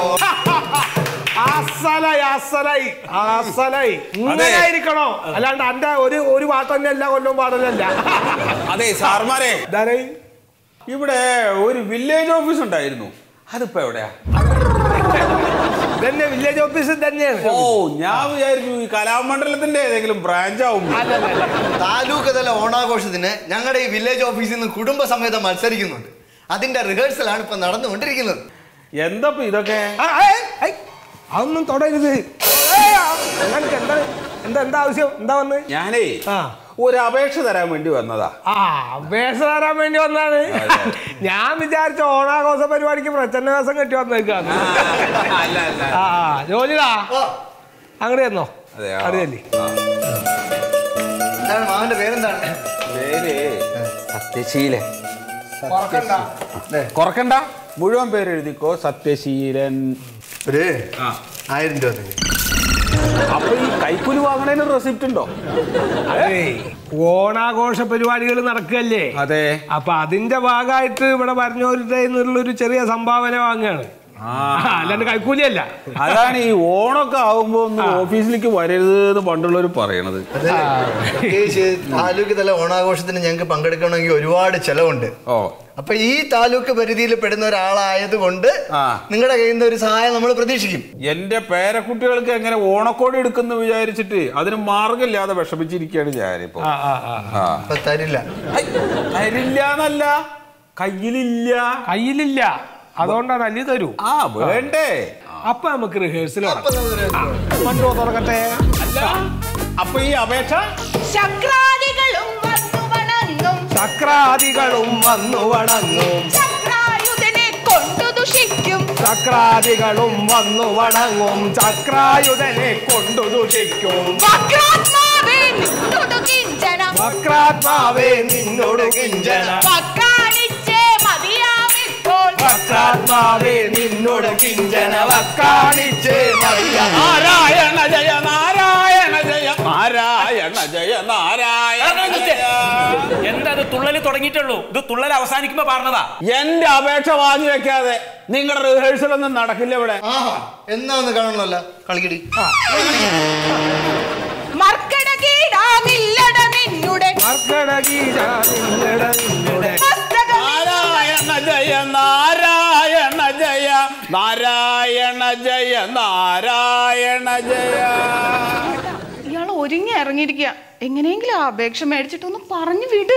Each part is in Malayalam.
അസലായി അസലായി അസലായി ഇങ്ങനെ ആയിരിക്കണോ അല്ലാണ്ട് എന്റെ ഒരു ഒരു പാട്ട് തന്നെ എല്ലാ കൊല്ലവും പാടലല്ല അതെ സാർമാരെ ഇതാരേ? ഇവിടെ ഒരു വില്ലേജ് ഓഫീസ് ഉണ്ടായിരുന്നു അതിപ്പോ എവിടെയാ ഇതന്നെ വില്ലേജ് ഓഫീസിൽ തന്നെയാണ് ഓ ഞാൻ വിചാരിച്ചു ഈ കലാമണ്ഡലത്തിന്റെ ഏതെങ്കിലും ബ്രാഞ്ച് ആവും അല്ലല്ല താലൂക്ക് തല ഓണാഘോഷത്തിന് ഞങ്ങളുടെ ഈ വില്ലേജ് ഓഫീസിൽ നിന്ന് കുടുംബസമേതം മത്സരിക്കുന്നുണ്ട് അതിന്റെ റിഹേഴ്സലാണ് ഇപ്പൊ നടന്നുകൊണ്ടിരിക്കുന്നത് എന്താ ഇപ്പൊ ഇതൊക്കെ ആ, ഏയ്, ഏയ്, അതൊന്നും തുടരുത് ഏയ്, ആ, നിങ്ങൾക്ക് എന്താ എന്താ എന്താ ആവശ്യം എന്താ വന്ന് ഞാനേ ആ ഒരു അപേക്ഷ തരാൻ വേണ്ടി വന്നതാ ആ അപേക്ഷ തരാൻ വേണ്ടി വന്നാണ് ഞാൻ വിചാരിച്ച ഓണാഘോഷ പരിപാടിക്ക് പ്രച്ഛന്ന ദിവസം കെട്ടി വന്നേക്കാണ് അല്ല അല്ല ആ ആ, ജോലിടാ അങ്ങോട്ട് ചെന്നോ അതെ അറിയല്ലേ എന്താണ് മാമന്റെ പേരെന്താണ് പേര് സത്യശീലൻ കുറക്കണ്ട മുഴുവൻ പേര് എഴുതിക്കോ സത്യശീലൻ ഒരു ആയിരം രൂപ തരും അപ്പൊ ഈ കൈക്കൂലി വാങ്ങണതിന് റെസിപ്റ്റ് ഉണ്ടോ അതേ ഓണാഘോഷ പരിപാടികൾ നടക്കുകയല്ലേ അതെ അപ്പൊ അതിന്റെ ഭാഗമായിട്ട് ഇവിടെ പറഞ്ഞവരുടെ ഒരു ചെറിയ സംഭാവന വാങ്ങുകയാണ് ആ. അല്ലാണ്ട് കൈക്കൂലിയല്ല അതാണ് ഈ ഓണൊക്കെ ആവുമ്പോ ഒന്ന് ഓഫീസിലേക്ക് വരരുത് എന്ന് പണ്ടുള്ളവർ പറയണത് പ്രത്യേകിച്ച് താലൂക്ക് തല ഓണാഘോഷത്തിന് ഞങ്ങൾക്ക് പങ്കെടുക്കണമെങ്കിൽ ഒരുപാട് ചെലവുണ്ട് ഓ അപ്പൊ ഈ താലൂക്ക് പരിധിയിൽ പെടുന്ന ഒരാളായത് കൊണ്ട് ആ. നിങ്ങളുടെ കയ്യിൽ നിന്ന് ഒരു സഹായം നമ്മൾ പ്രതീക്ഷിക്കും എന്റെ പേരക്കുട്ടികൾക്ക് എങ്ങനെ ഓണക്കോടി എടുക്കുന്നു വിചാരിച്ചിട്ട് അതിന് മാർഗമില്ലാതെ വിഷമിച്ചിരിക്കുകയാണ് ഞാനിപ്പോ ആ, ആ, ആ. ആ. അപ്പൊ തരില്ല ഹൈ, തരില്ല എന്നല്ല കയ്യിലില്ല കയ്യിലില്ല അതുകൊണ്ടാണ് അല്ലി തരൂ ആ വേണ്ടേ അപ്പൊ നമുക്ക് റിഹേഴ്സൽ അപ്പൊ നമ്മൾ മണ്ടോ തുറക്കട്ടെ അല്ല അപ്പൊ ഈ അപേക്ഷ ശക്രാദികളും വന്നു വണങ്ങും ചക്രാദികളും വന്നു വണങ്ങും ചക്രായുധനെ കൊണ്ടു ദുഷിക്കും ചക്രാദികളും വന്നു വണങ്ങും ചക്രായുധനെ കൊണ്ടു ദുഷിക്കും വക്രാത്മാവേ നിന്നോടു കിഞ്ചന വക്രാത്മാവേ നിന്നോട് കിഞ്ചന വക്കാണിച്ചേ മതിയാമിപ്പോൾ വക്രാത്മാവേ നിന്നോട് കിഞ്ചന വക്കാണിച്ചേ മതിയാ നാരായണ ജയ നാരായണ ജയ നാരായണ ജയ നാരായണ ജയ എന്താ ഇത് തുള്ളല് തുടങ്ങിയിട്ടുള്ളൂ ഇത് തുള്ളൽ അവസാനിക്കുമ്പോ പറഞ്ഞതാ എന്റെ അപേക്ഷ വാങ്ങി വെക്കാതെ നിങ്ങളുടെ റിഹേഴ്സൽ ഒന്നും നടക്കില്ല ഇവിടെ ആഹാ എന്നാ ഒന്ന് കാണണമല്ല കളിക്കടി മർക്കടകീടാമില്ലട നിന്നുടെ മർക്കടഗീത നിന്നട നിന്നുടെ മസ്തകം നാരായണ ജയ നാരായണ ജയ നാരായണ ജയ നാരായണ ജയ ഇയാൾ ഒരുങ്ങി ഇറങ്ങിയിരിക്കുക എങ്ങനെയെങ്കിലും ആ അപേക്ഷ മേടിച്ചിട്ടൊന്ന് പറഞ്ഞു വിട്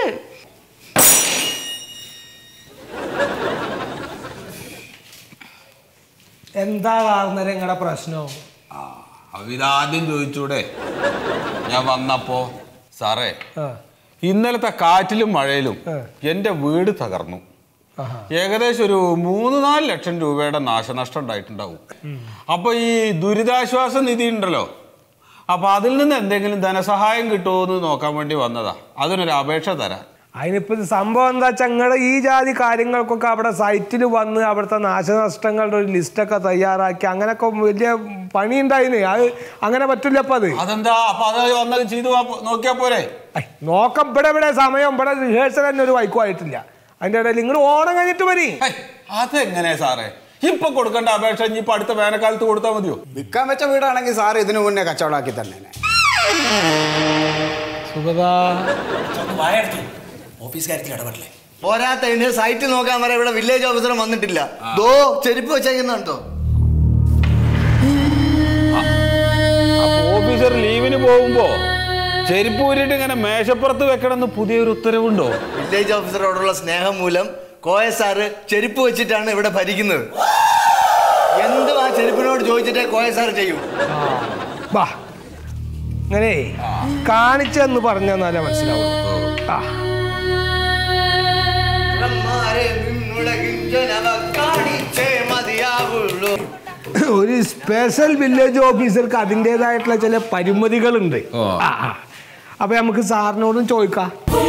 എന്താ കാരണവരെ നിങ്ങളുടെ പ്രശ്നം ഇതാദ്യം ചോദിച്ചൂടെ ഞാൻ വന്നപ്പോ സാറേ ആ, ഇന്നലത്തെ കാറ്റിലും മഴയിലും ആ. എന്റെ വീട് തകർന്നു ആഹാ. ഏകദേശം ഒരു മൂന്ന് നാല് ലക്ഷം രൂപയുടെ നാശനഷ്ടം ഉണ്ടായിട്ടുണ്ടാവും അപ്പൊ ഈ ദുരിതാശ്വാസ നിധി ഉണ്ടല്ലോ അപ്പൊ അതിൽ നിന്ന് എന്തെങ്കിലും ധനസഹായം കിട്ടുമോ എന്ന് നോക്കാൻ വേണ്ടി വന്നതാ അതിനൊരു അപേക്ഷ തരാൻ അതിനിപ്പോ ഇത് സംഭവം എന്താ വെച്ചാൽ നിങ്ങളുടെ ഈ ജാതി കാര്യങ്ങൾക്കൊക്കെ അവിടെ സൈറ്റിൽ വന്ന് അവിടുത്തെ നാശനഷ്ടങ്ങളുടെ ഒരു ലിസ്റ്റൊക്കെ തയ്യാറാക്കി അങ്ങനെയൊക്കെ വലിയ പണി ഉണ്ടായിന് അത് അങ്ങനെ പറ്റില്ല അപ്പൊ അത് അതെന്താ അപ്പൊ അത് വന്നത് ചെയ്തു വാ- നോക്കിയാ പോരെ ഐ, നോക്കാം ഇവിടെ ഇവിടെ സമയം ഇവിടെ റിഹേഴ്സൽ തന്നെ ഒരു വൈക്കും ആയിട്ടില്ല അതിന്റെ ഇടയിൽ നിങ്ങൾ ഓണം കഴിഞ്ഞിട്ട് വരി ഹൈ, അതെങ്ങനെ സാറേ ഇപ്പൊ കൊടുക്കേണ്ട അപേക്ഷ ഇനി ഇപ്പൊ അടുത്ത വേനൽക്കാലത്ത് കൊടുത്താൽ മതിയോ വിൽക്കാൻ വെച്ച വീടാണെങ്കിൽ സാർ ഇതിനു മുന്നേ കച്ചവടാക്കി തന്നെ സുഗതാ വായടുത്തു ഓഫീസ് കാര്യത്തിൽ ഇടപെടില്ലേ പോരാത്തതിന് സൈറ്റ് നോക്കാൻ വരെ ഇവിടെ വില്ലേജ് ഓഫീസർ വന്നിട്ടില്ല ദോ ചെരുപ്പ് വെച്ചേക്കുന്നുണ്ടോ അപ്പൊ ഓഫീസർ ലീവിന് പോകുമ്പോ ചെരുപ്പ് ഊരിട്ട് ഇങ്ങനെ മേശപ്പുറത്ത് വെക്കണമെന്ന് പുതിയൊരു ഉത്തരവുണ്ടോ വില്ലേജ് ഓഫീസറോടുള്ള സ്നേഹം മൂലം കോയ സാറ് ചെരുപ്പ് വെച്ചിട്ടാണ് ഇവിടെ ഭരിക്കുന്നത് എന്തും ആ ചെരുപ്പിനോട് ചോദിച്ചിട്ടേ കോയ സാറ് ചെയ്യൂ വാ അങ്ങനെ കാണിച്ചെന്ന് പറഞ്ഞാലേ മനസ്സിലാവും ആ ബ്രഹ്മാരെ നിന്നുടെ കിഞ്ചനവ കാണിച്ചേ മതിയാവുള്ളൂ ഒരു സ്പെഷ്യൽ വില്ലേജ് ഓഫീസർക്ക് അതിൻ്റെതായിട്ടുള്ള ചില പരിമിതികളുണ്ട് ആ, ആ. അപ്പൊ നമുക്ക് സാറിനോടും ചോദിക്കാം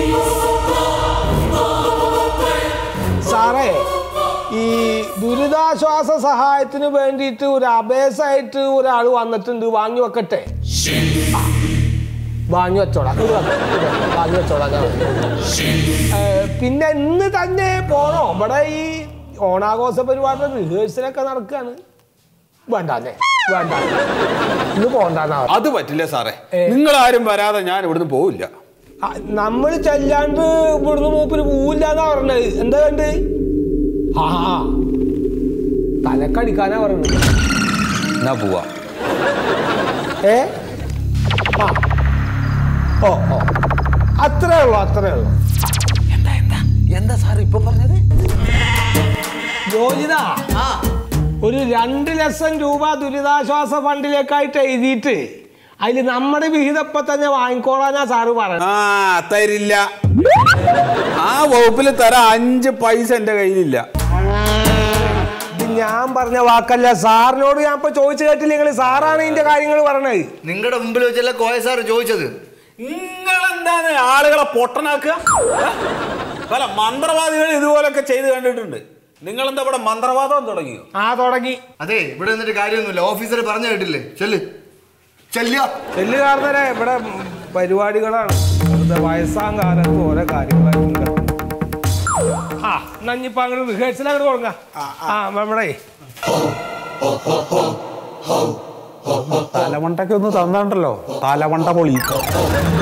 സാറേ ഈ ദുരിതാശ്വാസ സഹായത്തിന് വേണ്ടിയിട്ട് ഒരു അപേക്ഷയായിട്ട് ഒരാൾ വന്നിട്ടുണ്ട് വാങ്ങി വെക്കട്ടെ ആ. വാങ്ങി വെച്ചോളാം ഇത് വെക്കാം, ഇത് വെക്കാം. വാങ്ങി വെച്ചോളാം ഞാൻ ഏ, പിന്നെ ഇന്ന് തന്നെ പോണോ ഇവിടെ ഈ ഓണാഘോഷ പരിപാടിയുടെ റിഹേഴ്സലൊക്കെ നടക്കുകയാണ് വേണ്ടല്ലേ വേണ്ട ഇന്ന് പോണ്ടെന്നാ പറഞ്ഞെ. അത് പറ്റില്ല സാറേ ഏ. നിങ്ങൾ ആരും വരാതെ ഞാൻ ഇവിടുന്ന് പോവില്ല ആ, നമ്മൾ ചെല്ലാണ്ട് ഇവിടുന്ന് മൂപ്പിന് പോവില്ലാന്നാ പറഞ്ഞത് എന്താ കണ്ട് ആ തലക്കടിക്കാനാ പറഞ്ഞത് എന്നാ പോവാ ഏ ആ ഓ ഓ അത്രേ ഉള്ളൂ അത്രേ ഉള്ളൂ എന്താ സാർ ഇപ്പൊ പറഞ്ഞത് ജോജിത ആ ഒരു രണ്ട് ലക്ഷം രൂപ ദുരിതാശ്വാസ ഫണ്ടിലേക്കായിട്ട് എഴുതിയിട്ട് അതിൽ നമ്മുടെ വിഹിതപ്പം തന്നെ വാങ്ങിക്കോളാനാ സാറ് പറഞ്ഞത് ആ തരില്ല ആ വകുപ്പിൽ തരാൻ അഞ്ച് പൈസ എന്റെ കയ്യിലില്ല ഇത് ഞാൻ പറഞ്ഞ വാക്കല്ല സാറിനോട് ഞാൻ ഇപ്പൊ ചോദിച്ചു കേട്ടില്ല നിങ്ങൾ സാറാണ് ഇതിന്റെ കാര്യങ്ങൾ പറഞ്ഞത് നിങ്ങളുടെ മുമ്പിൽ വെച്ചല്ല കോയ സാർ ചോദിച്ചത് നിങ്ങളെന്താണ് ആളുകളെ പൊട്ടനാക്കുക ഏ? പല മന്ത്രവാദികൾ ഇതുപോലൊക്കെ ചെയ്ത് കണ്ടിട്ടുണ്ട് നിങ്ങൾ എന്താ ഇവിടെ മന്ത്രവാദം തുടങ്ങിയോ ആ തുടങ്ങി അതെ ഇവിടെ നിന്നിട്ട് കാര്യമൊന്നുമില്ല ഓഫീസർ പറഞ്ഞു കേട്ടില്ലേ ചെല്ല് ചെല്ലുക ചെല്ലു കാരണരെ ഇവിടെ പരിപാടികളാണ് വെറുതെ വയസ്സാം കാലത്ത് ഓരോ കാര്യങ്ങളായിരിക്കും കിടക്കുന്നത്. ആ എന്നാ ഇനിയിപ്പോ അങ്ങോട്ട് റിഹേഴ്സൽ അങ്ങോട്ട് തുടങ്ങാം ആ നമ്മുടെ തലമണ്ടൊക്കെ ഒന്ന് തന്നിട്ടുണ്ടല്ലോ തലമണ്ട പൊളി